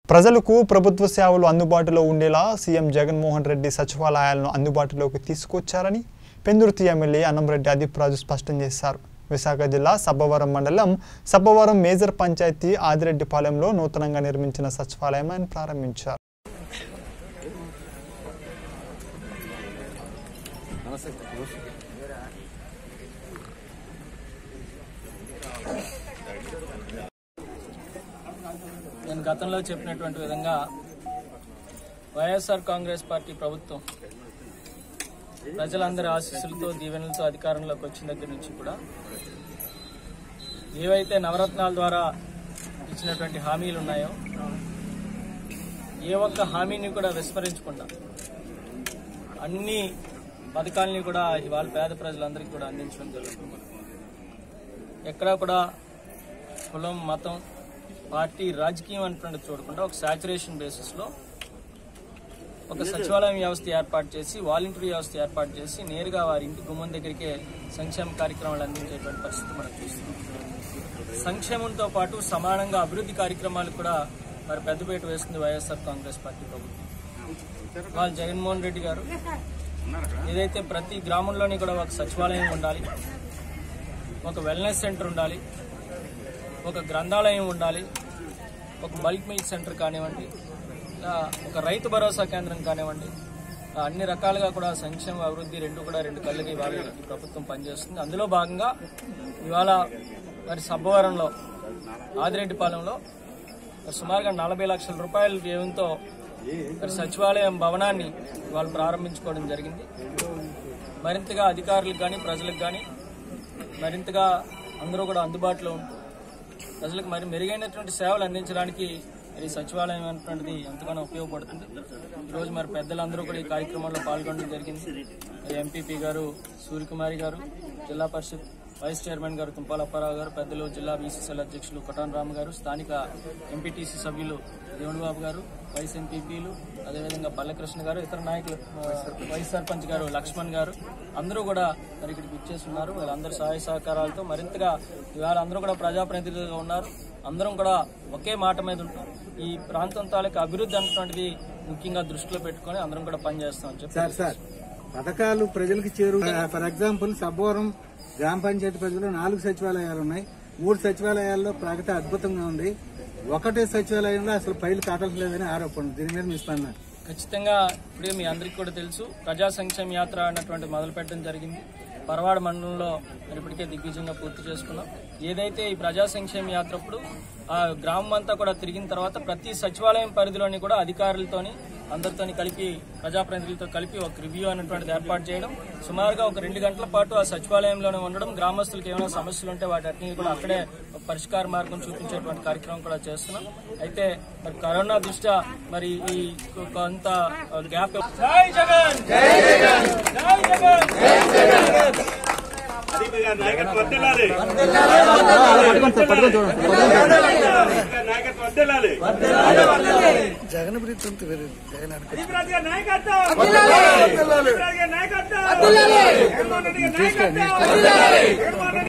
ప్రజలకు ప్రభుత్వ సేవలు అందుబాటులో ఉండేలా సీఎం జగన్మోహన్ రెడ్డి సచివాలయాలను అందుబాటులోకి తీసుకొచ్చారని పెందుర్తి ఎమ్మెల్యే అన్నంరెడ్డి అదీప్ రాజు స్పష్టం చేశారు విశాఖ జిల్లా సబ్బవరం మండలం సబ్బవరం మేజర్ పంచాయతీ ఆదిరెడ్డిపాలెంలో నూతనంగా నిర్మించిన సచివాలయం ఆయన ప్రారంభించారు నేను గతంలో చెప్పినటువంటి విధంగా వైఎస్ఆర్ కాంగ్రెస్ పార్టీ ప్రభుత్వం ప్రజలందరి ఆశీస్సులతో దీవెనలతో అధికారంలోకి వచ్చిన దగ్గర నుంచి కూడా ఏవైతే నవరత్నాల ద్వారా ఇచ్చినటువంటి హామీలు ఉన్నాయో ఏ ఒక్క హామీని కూడా విస్మరించకుండా అన్ని పథకాలని కూడా ఇవాళ పేద ప్రజలందరికీ కూడా అందించడం జరుగుతుంది ఎక్కడా కూడా కులం మతం పార్టీ రాజకీయం అనేటువంటి చూడకుండా ఒక సాచురేషన్ బేసిస్లో ఒక సచివాలయం వ్యవస్థ ఏర్పాటు చేసి వాలంటరీ వ్యవస్థ ఏర్పాటు చేసి నేరుగా వారి ఇంటి గుమ్మం దగ్గరికే సంక్షేమ కార్యక్రమాలు అందించేటువంటి పరిస్థితి మనం చూస్తున్నాం సంక్షేమంతో పాటు సమానంగా అభివృద్ధి కార్యక్రమాలు కూడా మరి పెద్దపీట వేస్తుంది వైఎస్ఆర్ కాంగ్రెస్ పార్టీ ప్రభుత్వం వాళ్ళు జగన్మోహన్ రెడ్డి గారు ఏదైతే ప్రతి గ్రామంలోని కూడా ఒక సచివాలయం ఉండాలి ఒక వెల్నెస్ సెంటర్ ఉండాలి ఒక గ్రంథాలయం ఉండాలి ఒక బల్క్ మిల్క్ సెంటర్ కానివ్వండి ఇలా ఒక రైతు భరోసా కేంద్రం కానివ్వండి ఇలా అన్ని రకాలుగా కూడా సంక్షేమ అభివృద్ధి రెండు కూడా రెండు కళ్ళకి ఇవాళ ఈ ప్రభుత్వం పనిచేస్తుంది అందులో భాగంగా ఇవాళ మరి సబ్బవరంలో ఆదిరెడ్డిపాలెంలో మరి సుమారుగా నలభై లక్షల రూపాయల వ్యయంతో మరి సచివాలయం భవనాన్ని వాళ్ళు ప్రారంభించుకోవడం జరిగింది మరింతగా అధికారులకు కానీ ప్రజలకు కానీ మరింతగా అందరూ కూడా అందుబాటులో ఉంటూ ప్రజలకు మరి మెరుగైనటువంటి సేవలు అందించడానికి ఈ సచివాలయం అనేటువంటిది ఎంతగానో ఉపయోగపడుతుంది ఈరోజు మరి పెద్దలందరూ కూడా ఈ కార్యక్రమంలో పాల్గొనడం జరిగింది మరి ఎంపీపీ గారు సూర్యకుమారి గారు జిల్లా పరిషత్ వైస్ చైర్మన్ గారు తుంపాల అప్పారావు గారు పెద్దలు జిల్లా బీసీసీఎల్ అధ్యక్షులు కొటాన్ రామ్ గారు స్థానిక ఎంపీటీసీ సభ్యులు దేవుడిబాబు గారు వైస్ ఎంపీపీలు అదేవిధంగా పల్లెకృష్ణ గారు ఇతర నాయకులు ఆ, వైస్ సర్పంచ్ గారు లక్ష్మణ్ గారు అందరూ కూడా మరి ఇక్కడికి ఇచ్చేస్తున్నారు వీళ్ళందరూ సహాయ సహకారాలతో మరింతగా ఇవాళ అందరూ కూడా ప్రజాప్రతినిధులుగా ఉన్నారు అందరం కూడా ఒకే మాట మీద ఉంటాం ఈ ప్రాంతం తాలూకు అభివృద్ధి అనేటువంటిది ముఖ్యంగా దృష్టిలో పెట్టుకొని అందరం కూడా పనిచేస్తామని చెప్పి సార్ సార్ పథకాలు ప్రజలకు చేరు ఫర్ ఎగ్జాంపుల్ సబ్బవరం గ్రామ పంచాయతీ పరిధిలో నాలుగు సచివాలయాలు ఉన్నాయి మూడు సచివాలయాల్లో ప్రగతి అద్భుతంగా ఉంది ఒకటే సచివాలయంలో అసలు ఫైల్ కాటలేదని ఆరోపణ దీని మీద మీ స్పందన ఖచ్చితంగా ఇప్పుడే మీ అందరికీ కూడా తెలుసు ప్రజా సంక్షేమ యాత్ర అన్నటువంటి మొదలు పెట్టడం జరిగింది పరవాడ మండలంలో మరి ఇప్పటికే దిగ్విజయంగా పూర్తి చేసుకున్నాం ఏదైతే ఈ ప్రజా సంక్షేమ యాత్ర అప్పుడు ఆ గ్రామం అంతా కూడా తిరిగిన తర్వాత ప్రతి సచివాలయం పరిధిలోని కూడా అధికారులతోని అందరితోని కలిపి ప్రజాప్రతినిధులతో కలిపి ఒక రివ్యూ అనేటువంటిది ఏర్పాటు చేయడం సుమారుగా ఒక రెండు గంటల పాటు ఆ సచివాలయంలోనే ఉండడం గ్రామస్తులకు ఏమైనా సమస్యలు ఉంటే వాటి కూడా అక్కడే ఒక పరిష్కార మార్గం చూపించేటువంటి కార్యక్రమం కూడా చేస్తున్నాం అయితే మరి కరోనా దృష్ట్యా మరి ఈ కొంత గ్యాప్ జై జగన్ జై జగన్ జై జగన్ నాయకత్వం వర్ధిల్లాలి. నాయకత్వం వర్ధిల్లాలి. అదీప్ రాజు గారి నాయకత్వం. అదీప్ రాజు గారి నాయకత్వం. జగన్మోహన్ రెడ్డి గారి నాయకత్వం. జగన్మోహన్ రెడ్డి